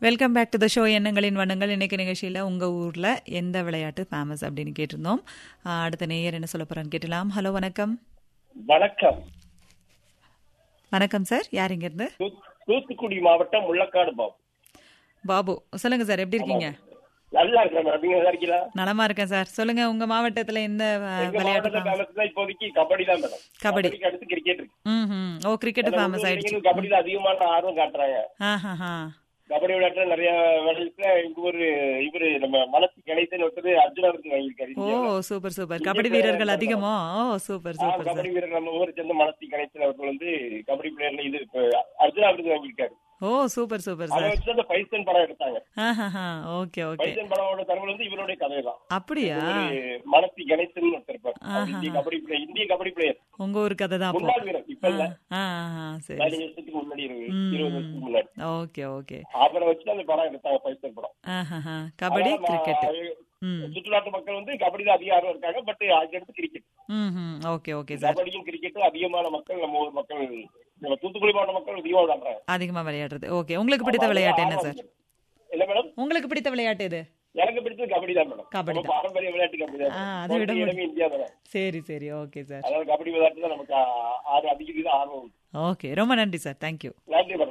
Welcome back to the show எண்ணங்களின் வண்ணங்கள் இன்னைக்கு நிகழ்ச்சியில் உங்கள் ஊரில் எந்த விளையாட்டு ஃபேமஸ் அப்படின்னு கேட்டிருந்தோம் ஆஹ் அடுத்த நேயர் என்ன சொல்ல போகிறான்னு கேட்டலாம் ஹலோ வணக்கம் வணக்கம் வணக்கம் சார் யார் இங்கேருந்து தூ- தூத்துக்குடி மாவட்டம் முள்ளக்காடு பாபு பாபு சொல்லுங்கள் சார் எப்படி இருக்கீங்க நல்லா இருக்கிறேன் மேடம் நீங்க நல்லா இருக்கீங்களா நலமா இருக்கேன் சார் சொல்லுங்க உங்க மாவட்டத்துல எந்த ஆஹ், எங்க விளையாட்டு மாவட்டத்துல famous? ஃபேமஸ் தான் இப்போதைக்கு கபடி தான் மேடம் கபடி. கபடிக்கு அடுத்து கிரிக்கெட் இருக்கு ம் ம் ஓ கிரிக்கெட் ஏன்னா ஃபேமஸ் உள்ளூர் ஆயிடுச்சு இளைஞர்கள் கபடியில அதிகமான ஆர்வம் காட்டுறாங்க ஆஹா கபடி விளையாட்டுல நிறைய விளையாட்டுல இங்க ஒரு இவரு நம்ம மனசு கணேசன் ஒருத்தர் அர்ஜுனா விருது வாங்கியிருக்காரு ஓ இந்தியாவுல. சூப்பர் சூப்பர் இங்க கபடி இப்ப வீரர்கள் நம்ம- அதிகமோ ஓ சூப்பர் ஆ, சூப்பர் சார் கபடி வீரர் நம்ம ஊரை சேர்ந்த மனசி கணேசன் அவர்கள் வந்து கபடி பிளேயர்ல இது இப்ப அர்ஜுனா விருது வாங்கியிருக்காரு ஓ சூப்பர் சூப்பர் அதை சார் வச்சு அந்த பைசன் படம் எடுத்தாங்க ஆஹா ஓகே ஓகே பைசன் படமோட தகவல் வந்து இவருடைய கதை தான் அப்படியா ஒரு மனசி கணேசன் ஒருத்தர் இருப்பார். அவர் ஆஹா. இந்திய கபடி பிளேயர் இந்திய கபடி பிளேயர் உங்க ஊர் கதை தான் அப்போ முன்னாள் வீரர் இப்ப இல்ல ஆ ஆ, சரி பதினஞ்சு வருஷத்துக்கு முன்னாடி இருக்கு இருபது வருஷத்துக்கு முன்னாடி ஓகே ஓகே அவரை வச்சு அந்த படம் எடுத்தாங்க பைசன் படம் ஆஹா கபடி அதனால கிரிக்கெட் நான் ம் சுற்றுலாட்டு மக்கள் வந்து கபடியில அதிக ஆர்வம் இருக்காங்க பட் அதுக்கடுத்து கிரிக்கெட் ம் ம் ஓகே ஓகே சார் கபடியும் கிரிக்கெட்டும் அதிகமான மக்கள் நம்ம ஊர் மக்கள் நம்ம தூத்துக்குடி மாவட்ட மக்கள் அதிகமா விளையாடுறாங்க அதிகமா விளையாடுறது ஓகே உங்களுக்கு பிடித்த விளையாட்டு என்ன சார் இல்ல மேடம் உங்களுக்கு பிடித்த விளையாட்டு எது எனக்கு பிடிச்சது கபடி தான் மேடம் கபடி நம்ம பாரம்பரிய விளையாட்டு கபடி ஆ, தான் அதை விட போட்டி இடமே இந்தியா தானே சரி சரி ஓகே சார் அதனால கபடி விளையாட்டு தான் நமக்கு ஆ- ஆர்வம் அதிக ஆர்வம் உண்டு. ஓகே ரொம்ப நன்றி சார் தேங்க்யூ நன்றி மேடம்